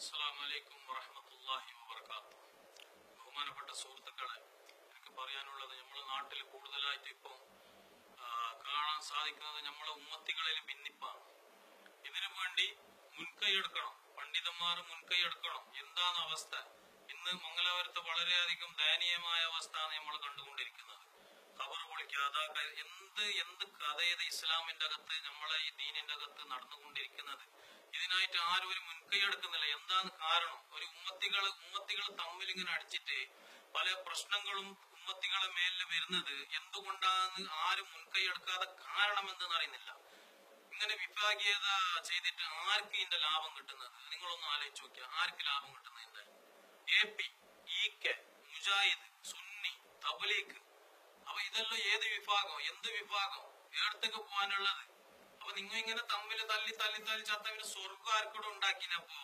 അസ്സലാമു അലൈക്കും വറഹ്മത്തുള്ളാഹി വബറകാതുഹു ബഹുമാനപ്പെട്ട സുഹൃത്തുക്കളെ എനിക്ക് പറയാനുള്ളത് നമ്മുടെ നാട്ടിൽ കൂടുതലായിട്ട് ഇപ്പം ആ, കാണാൻ സാധിക്കുന്നത് നമ്മളെ ഉമ്മത്തികളിൽ ഭിന്നിപ്പാണ് ഇതിനു വേണ്ടി മുൻകൈ എടുക്കണം പണ്ഡിതന്മാർ മുൻകൈ എടുക്കണം എന്താണ് അവസ്ഥ ഇന്ന് മംഗലാപുരത്ത് വളരെയധികം ദയനീയമായ അവസ്ഥയാണ് നമ്മൾ കണ്ടുകൊണ്ടിരിക്കുന്നത് ഖബർ പൊളിക്കാതെ ക- എന്ത് എന്ത് കഥയത് ഇസ്ലാമിന്റെ അകത്ത് നമ്മളെ ഈ ദീനിന്റെ അകത്ത് നടന്നുകൊണ്ടിരിക്കുന്നത് ഇതിനായിട്ട് ആരും ഒരു മുൻകൈ എടുക്കുന്നില്ല എന്താണ് കാരണം ഒരു ഉമ്മത്തികൾ ഉമ്മത്തികൾ തമ്മിൽ ഇങ്ങനെ അടിച്ചിട്ട് പല പ്രശ്നങ്ങളും ഉമ്മത്തികളെ മേലിൽ വരുന്നത് എന്തുകൊണ്ടാണ് ആരും മുൻകൈ എടുക്കാതെ കാരണം എന്തെന്ന് അറിയുന്നില്ല ഇങ്ങനെ വിഭാഗീയത ചെയ്തിട്ട് ആർക്ക് ഇതിന്റെ ലാഭം കിട്ടുന്നത് നിങ്ങളൊന്ന് ആലോചിച്ച് നോക്കിയ ആർക്ക് ലാഭം കിട്ടുന്നതിന്റെ എ പി ഇ കെ മുജാഹിദ് സുന്നി തബ്ലീഗ് അപ്പൊ ഇതെല്ലാം ഏത് വിഭാഗം എന്ത് വിഭാഗം ഏടത്തേക്ക് പോകാനുള്ളത് അപ്പൊ നിങ്ങൾ ഇങ്ങനെ തമ്മിൽ തല്ലി തല്ലി തല്ലി ചത്തവിന് സ്വർഗം ആർക്കൂടെ ഉണ്ടാക്കിനപ്പോ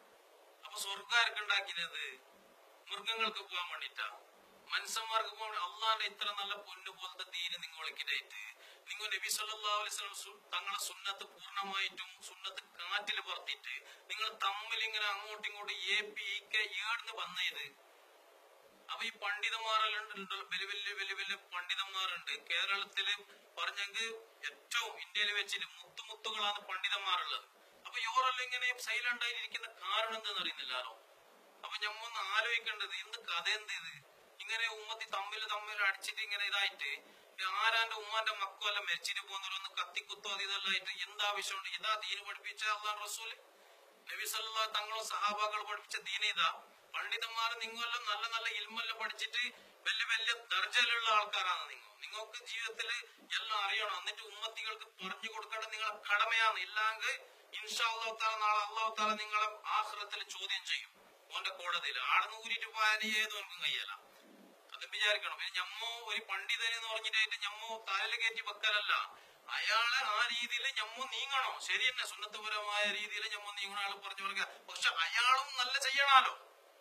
അപ്പൊ സ്വർഗം ആർക്ക് ഉണ്ടാക്കിനത് മൃഗങ്ങൾക്ക് പോകാൻ വേണ്ടിട്ടാ മനുഷ്യന്മാർക്ക് പോകാൻ അള്ളാന്റെ ഇത്ര നല്ല പൊന്നു പോലത്തെ തീരെ നിങ്ങൾക്കിടായിട്ട് നിങ്ങൾ നബി സല്ലല്ലാഹു അലൈഹി വസല്ലം സു- തങ്ങളെ സുന്നത്ത് പൂർണ്ണമായിട്ടും സുന്നത്ത് കാറ്റിൽ പറത്തിയിട്ട് നിങ്ങൾ തമ്മിൽ ഇങ്ങനെ അങ്ങോട്ടും ഇങ്ങോട്ടും എ പി ഇ കെ ഏടുന്ന് വന്നത് അപ്പൊ ഈ പണ്ഡിതന്മാരെല്ലാം ഉണ്ടല്ലോ വലിയ വലിയ വലിയ വലിയ പണ്ഡിതന്മാരുണ്ട് കേരളത്തില് പറഞ്ഞെങ്കിൽ ഏറ്റവും ഇന്ത്യയിൽ വെച്ചിട്ട് മുത്തുമുത്തുകളാണ് പണ്ഡിതന്മാരുള്ളത് അപ്പൊ ഇവരെല്ലാം ഇങ്ങനെ സൈലന്റ് ആയിരിക്കുന്ന കാരണം എന്തെന്ന് അറിയുന്നില്ലാലോ അപ്പൊ ഞമ്മ ഒന്ന് ആലോചിക്കേണ്ടത് എന്ത് കഥ എന്ത് ഇത് ഇങ്ങനെ ഉമ്മത്തി തമ്മിൽ തമ്മിൽ അടിച്ചിട്ട് ഇങ്ങനെ ഇതായിട്ട് ആരാന്റെ ഉമ്മാന്റെ മക്കളും എല്ലാം മരിച്ചിട്ട് പോകുന്നവരൊന്ന് കത്തിക്കുത്തോ അത് ഇതെല്ലാം ആയിട്ട് എന്താവശ്യമുണ്ട് ഇതാ ദീന് പഠിപ്പിച്ച അള്ളാഹ് റസൂല് നബി സല്ലല്ലാഹു തങ്ങളും സഹാബാക്കൾ പഠിപ്പിച്ച ദീന ഇതാ പണ്ഡിതന്മാർ നിങ്ങളെല്ലാം നല്ല നല്ല ഇൽമെല്ലാം പഠിച്ചിട്ട് വലിയ വലിയ ദർജയിലുള്ള ആൾക്കാരാണ് നിങ്ങൾ നിങ്ങൾക്ക് ജീവിതത്തിൽ എല്ലാം അറിയണം എന്നിട്ട് ഉമ്മത്തികൾക്ക് പറഞ്ഞു കൊടുക്കേണ്ടത് നിങ്ങളെ കടമയാണ് ഇല്ലെങ്കിൽ ഇൻഷാ അള്ളാഹു താല നാളെ അള്ളാഹു താല നിങ്ങളെ ആഹ്റത്തിൽ ചോദ്യം ചെയ്യും ഓന്റെ കോടതിയിൽ ആടെന്ന് ഊരിട്ട് പോയാൽ ഏതൊന്നും കയ്യല അത് വിചാരിക്കണം പിന്നെ ഞമ്മോ ഒരു പണ്ഡിതൻ എന്ന് പറഞ്ഞിട്ടായിട്ട് ഞമ്മോ തലയിൽ കയറ്റി വെക്കലല്ല അയാളെ ആ രീതിയിൽ ഞമ്മോ നീങ്ങണം ശരി തന്നെ സുന്നത്തപരമായ രീതിയിൽ ഞമ്മോ നീങ്ങണ ആൾ പറഞ്ഞു കൊടുക്കുക പക്ഷെ അയാളും നല്ല ചെയ്യണാലോ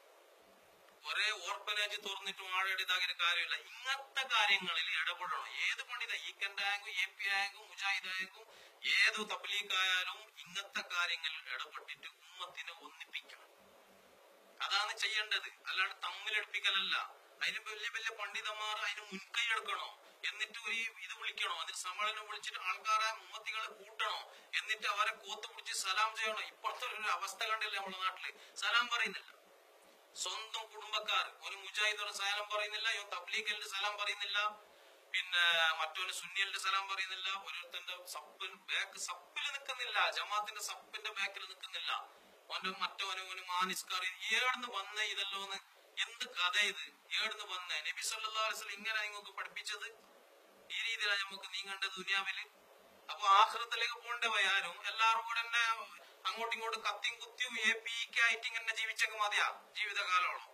ഒരേ ഓർഫനേജ് തുറന്നിട്ട് വാഴയുടെ ഇതാകിയ കാര്യമില്ല ഇങ്ങനത്തെ കാര്യങ്ങളിൽ ഇടപെടണം ഏത് പണ്ഡിത ഈ കെൻഡായെങ്കും എ പി ആയെങ്കും മുജാഹിദ് ആയെങ്കും ഏത് തബ്ലീഗായാലും ഇങ്ങനത്തെ കാര്യങ്ങളിൽ ഇടപെട്ടിട്ട് ഉമ്മത്തിനെ ഒന്നിപ്പിക്കണം അതാണ് ചെയ്യേണ്ടത് അല്ലാണ്ട് തമ്മിലെടുപ്പിക്കലല്ല അതിന് വലിയ വലിയ പണ്ഡിതന്മാർ അതിന് മുൻകൈ എടുക്കണോ എന്നിട്ട് ഒരു ഇത് വിളിക്കണോ അതിന് സമ്മേളനം വിളിച്ചിട്ട് ആൾക്കാരെ ഉമ്മത്തികളെ കൂട്ടണോ എന്നിട്ട് അവരെ കോത്ത് പിടിച്ച് സലാം ചെയ്യണോ ഇപ്പോഴത്തെ ഒരു അവസ്ഥ കണ്ടില്ല നമ്മുടെ നാട്ടില് സലാം പറയുന്നില്ല സ്വന്തം കുടുംബക്കാർ ഒരു മുജാഹിദോട് സലാം പറയുന്നില്ല ഇവൻ തബ്ലീഗലിന്റെ സലാം പറയുന്നില്ല പിന്നെ മറ്റൊരു സുന്നിയലിന്റെ സലാം പറയുന്നില്ല ഓരോരുത്തന്റെ സപ്പിൽ ബാക്ക് സപ്പിൽ നിൽക്കുന്നില്ല ജമാത്തിന്റെ സപ്പിന്റെ ബാക്കിൽ നിൽക്കുന്നില്ല ഓന്റെ മറ്റോന് ഒരു മാനിസ്കാർ ഏടുന്ന് വന്ന ഇതല്ലോന്ന് എന്ത് കഥ ഇത് ഏടുന്ന് വന്ന നബി സല്ലല്ലാഹു അലൈഹി വസല്ലം ഇങ്ങനെ നിങ്ങൾക്ക് പഠിപ്പിച്ചത് ഈ രീതിയിലാണ് നമുക്ക് നീങ്ങേണ്ടത് ദുനിയാവില് അപ്പൊ ആഹ്റത്തിലേക്ക് പോകേണ്ടവ ആരും എല്ലാവരും കൂടെ തന്നെ അങ്ങോട്ടും ഇങ്ങോട്ടും കത്തിയും കുത്തിയും എ പി ആയിട്ട് ഇങ്ങനെ ജീവിച്ചങ്ങ് മതിയാ ജീവിതകാലോളം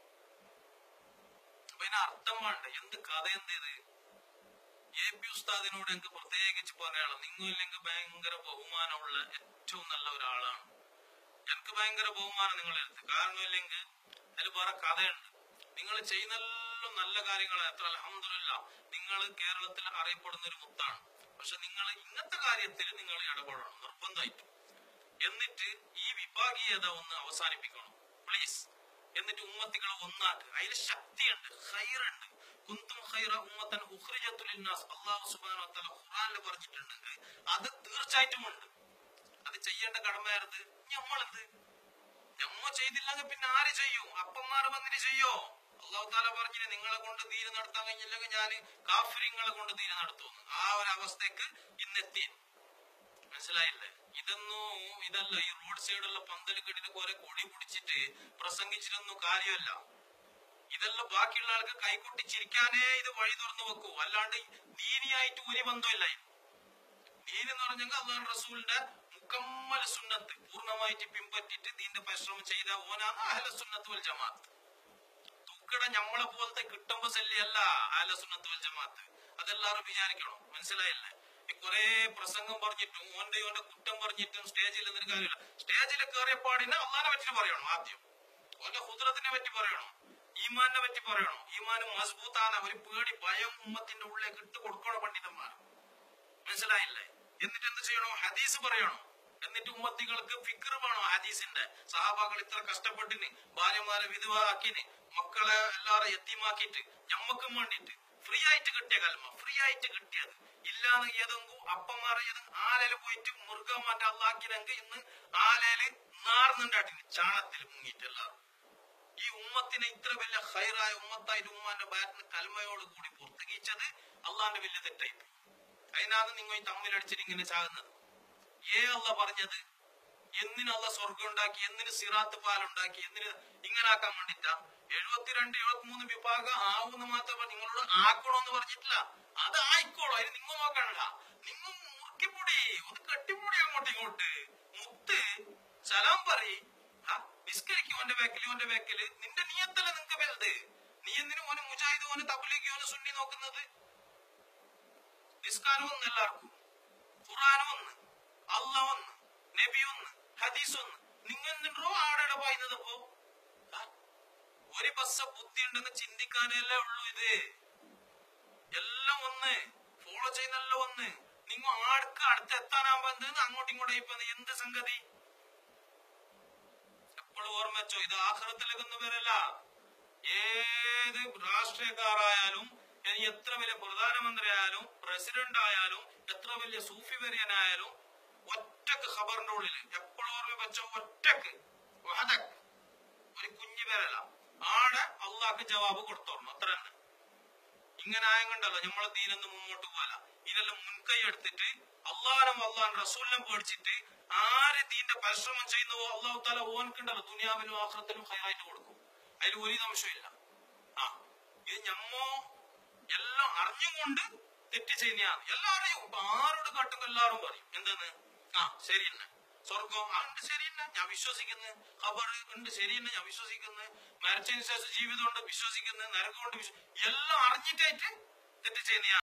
അപ്പൊ ഇതിന് അർത്ഥം വേണ്ട എന്ത് കഥ എന്ത് ഇത് എ പി ഉസ്താദിനോട് എനിക്ക് പ്രത്യേകിച്ച് പറയാനുള്ളത് നിങ്ങളില്ലെങ്കിൽ ഭയങ്കര ബഹുമാനമുള്ള ഏറ്റവും നല്ല ഒരാളാണ് എനിക്ക് ഭയങ്കര ബഹുമാനം നിങ്ങളെ അടുത്ത് കാരണം ഇല്ലെങ്കിൽ അതിൽ വേറെ കഥയുണ്ട് നിങ്ങൾ ചെയ്യുന്നെല്ലാം നല്ല കാര്യങ്ങളാണ് എത്ര അലഹമില്ല നിങ്ങൾ കേരളത്തിൽ അറിയപ്പെടുന്ന ഒരു മുത്താണ് പക്ഷെ നിങ്ങൾ ഇങ്ങനത്തെ കാര്യത്തിൽ നിങ്ങൾ ഇടപെടണം നിർബന്ധമായിട്ടും എന്നിട്ട് ഈ വിഭാഗീയത ഒന്ന് അവസാനിപ്പിക്കണം പ്ലീസ് എന്നിട്ട് ഉമ്മത്തികളെ ഒന്നാക്കുക അതിൽ ശക്തിയുണ്ട് ഹൈറുണ്ട് കുന്തും ഹൈറ ഉമ്മത്തൻ ഉഖ്രിജത്തുൽ ലിന്നാസ് അല്ലാഹു സുബ്ഹാനഹു വ തആല ഖുർആനിൽ പറഞ്ഞിട്ടുണ്ടെങ്കിൽ അത് തീർച്ചയായിട്ടും ഉണ്ട് അത് ചെയ്യേണ്ട കടമയായിരുന്നത് ഞമ്മളെന്ത് ഞമ്മ ചെയ്തില്ലെങ്കിൽ പിന്നെ ആര് ചെയ്യും അപ്പന്മാര് വന്നിട്ട് ചെയ്യോ അള്ളാഹു താല പറഞ്ഞിട്ട് നിങ്ങളെ കൊണ്ട് തീരെ നടത്താൻ കഴിഞ്ഞില്ലെങ്കിൽ ഞാൻ കാഫിരിങ്ങളെ കൊണ്ട് തീരെ നടത്തുന്നു ആ ഒരു അവസ്ഥക്ക് ഇന്നെത്തി മനസ്സിലായില്ലേ ഇതൊന്നും ഇതല്ല ഈ റോഡ് സൈഡുള്ള പന്തൽ കെട്ടിട്ട് കുറെ കൊടി പിടിച്ചിട്ട് പ്രസംഗിച്ചിട്ടൊന്നും കാര്യമല്ല ഇതെല്ലാം ബാക്കിയുള്ള ആൾക്ക് കൈകൊട്ടി ചിരിക്കാനേ ഇത് വഴി തുറന്നു വെക്കൂ അല്ലാണ്ട് ദീനിയായിട്ട് ഒരു ബന്ധമില്ല ഇത്. ദീൻ എന്ന് പറഞ്ഞെങ്കിൽ അള്ളാഹു റസൂലിന്റെ മുക്കമ്മൽ സുന്നത്ത് പൂർണ്ണമായിട്ട് പിൻപറ്റിട്ട് ദീന്റെ പരിശ്രമം ചെയ്ത ഓനാണ് അഹല സുന്നത്ത് വൽ ജമാഅത്ത് തൂക്കട ഞമ്മളെ പോലത്തെ കിട്ടുമ്പോ ശല്യല്ല അഹല സുന്നത്ത് വൽ ജമാഅത്ത് അതെല്ലാവരും വിചാരിക്കണം മനസ്സിലായില്ലേ ഈ കൊറേ പ്രസംഗം പറഞ്ഞിട്ടും ഓന്റെ ഓന്റെ കുറ്റം പറഞ്ഞിട്ടും സ്റ്റേജിൽ നിന്നൊരു കാര്യമില്ല സ്റ്റേജിൽ കയറിയ പാടിനെ അള്ളാനെ പറ്റി പറയണം ആദ്യം ഓന്റെ ഹുദ്രത്തിനെ പറ്റി പറയണം ഈമാനെ പറ്റി പറയണം ഈമാന് മസ്ബൂത്താണ് ഒരു പേടി ഭയം ഉമ്മത്തിന്റെ ഉള്ളിലേക്ക് ഇട്ട് കൊടുക്കണം പണ്ഡിതന്മാർ മനസ്സിലായില്ലേ എന്നിട്ട് എന്ത് ചെയ്യണോ ഹദീസ് പറയണം എന്നിട്ട് ഉമ്മത്തികൾക്ക് ഫിക്ർ വേണം ഹദീസിന്റെ സഹാബാക്കൾ ഇത്ര കഷ്ടപ്പെട്ടിന് ഭാര്യമാരെ വിധവാക്കിന് മക്കളെ എല്ലാരും എത്തിമാക്കിയിട്ട് ഞമ്മക്കും വേണ്ടിട്ട് ഫ്രീ ആയിട്ട് കിട്ടിയ കൽമ ഫ്രീ ആയിട്ട് കിട്ടിയത് ഇല്ലാന്ന് ഏതെങ്കും അപ്പന്മാരെ ഏതെങ്കിലും ആലയില് പോയിട്ട് മുറുകാൻ മാറ്റ അള്ളാക്കിനെങ്കിൽ ഇന്ന് ആലയില് നാർന്നുണ്ടാട്ടിന് ചാണത്തിൽ മുങ്ങിയിട്ട് എല്ലാവരും ഈ ഉമ്മത്തിനെ ഇത്ര വലിയ ഹൈറായ ഉമ്മത്തായിട്ട് ഉമ്മാന്റെ ബാറ്റിന് കൽമയോട് കൂടി പുറത്തുകീച്ചത് അള്ളാന്റെ വലിയ തെറ്റായി അതിനാണ് നിങ്ങൾ ഈ തമ്മിലടിച്ചിട്ട് ഇങ്ങനെ ചാകുന്നത് ഏ അല്ല പറഞ്ഞത് എന്തിനു അല്ല സ്വർഗം ഉണ്ടാക്കി എന്തിന് സിറാത്ത് പാലുണ്ടാക്കി എന്തിന് ഇങ്ങനെ ആക്കാൻ വേണ്ടിട്ടാ എഴുപത്തിരണ്ട് എഴുപത്തിമൂന്ന് വിഭാഗം ആവുന്ന മാത്രം നിങ്ങളോട് ആക്കണോന്ന് പറഞ്ഞിട്ടില്ല അത് ആയിക്കോളൂ അതിന് നിങ്ങൾ നോക്കണ്ട നിങ്ങൾ മുറുക്കിപ്പൊടി ഒന്ന് കെട്ടിപ്പൊടി അങ്ങോട്ട് ഇങ്ങോട്ട് മുത്ത് സലാം പറ നിസ്കരിക്കും ഓന്റെ ബാക്കിൽ ഓന്റെ ബാക്കിൽ നിന്റെ നീയത്തല്ല നിങ്ങക്ക് വലുത് നീ എന്തിനു ഓന് മുജാഹിദ് ഓന് തബ്ലീഗ് ഓന് സുന്നി നോക്കുന്നത് നിസ്കാരം ഒന്ന് എല്ലാവർക്കും ഖുറാനും ഒന്ന് അല്ല ഒന്ന് നബി ഒന്ന് ഹദീസ് ഒന്ന് നിങ്ങൾ എന്തിനോ ആടെ പറയുന്നത് അപ്പോ ആ? ഒരു ബസ് ബുദ്ധി ഉണ്ടെന്ന് ചിന്തിക്കാനല്ലേ ഉള്ളൂ ഇത് എല്ലാം ഒന്ന് ഫോളോ ചെയ്യുന്നല്ലോ ഒന്ന് നിങ്ങൾ ആർക്ക് അടുത്ത് എത്താനാകുമ്പോ എന്ത് അങ്ങോട്ടും ഇങ്ങോട്ടും ഇപ്പൊ എന്ത് സംഗതി എപ്പോഴും ഓർമ്മ വെച്ചോ ഇത് ആഹ്റത്തിലേക്കൊന്നും വരല്ല ഏത് രാഷ്ട്രീയക്കാരായാലും ഇനി എത്ര വലിയ പ്രധാനമന്ത്രി ആയാലും പ്രസിഡന്റ് ആയാലും എത്ര വലിയ സൂഫി വര്യനായാലും ഒറ്റക്ക് ഖബറിന്റെ ഉള്ളില് എപ്പോഴും ഓർമ്മ വെച്ചോ ഒറ്റക്ക് വഹദക്. ഒരു കുഞ്ഞു പേരല്ല ആടെ അള്ളാഹ്ക്ക് ജവാബ് കൊടുത്തോളണം അത്ര തന്നെ ഇങ്ങനെ ആയതുകൊണ്ടല്ലോ നമ്മളെ ദീനൊന്ന് മുമ്പോട്ട് പോകല ഇതെല്ലാം മുൻകൈ എടുത്തിട്ട് അള്ളാനും അള്ളാൻ റസൂലിനെ പേടിച്ചിട്ട് ആര് ദീന്റെ പരിശ്രമം ചെയ്യുന്നവോ അള്ളാഹു താല ഓൻക്കുണ്ടല്ലോ ദുനിയാവിലും ആഹ്റത്തിലും ഹൈറായിട്ട് കൊടുക്കും അതിൽ ഒരു സംശയമില്ല ആ ഇത് ഞമ്മോ എല്ലാം അറിഞ്ഞുകൊണ്ട് തെറ്റ് ചെയ്യുന്നതാണ് എല്ലാരെയും ഇപ്പൊ ആരോട് കാട്ടും എല്ലാവരും പറയും എന്തെന്ന് ആ ശരി തന്നെ സ്വർഗം ആ ഉണ്ട് ശരി തന്നെ ഞാൻ വിശ്വസിക്കുന്നു ഖബർ ഉണ്ട് ശരി തന്നെ ഞാൻ വിശ്വസിക്കുന്നു മരിച്ചതിന് ശേഷം ജീവിതം ഉണ്ട് വിശ്വസിക്കുന്നു നരകം കൊണ്ട് വിശ്വ എല്ലാം അറിഞ്ഞിട്ടായിട്ട് തെറ്റ് ചെയ്യുന്ന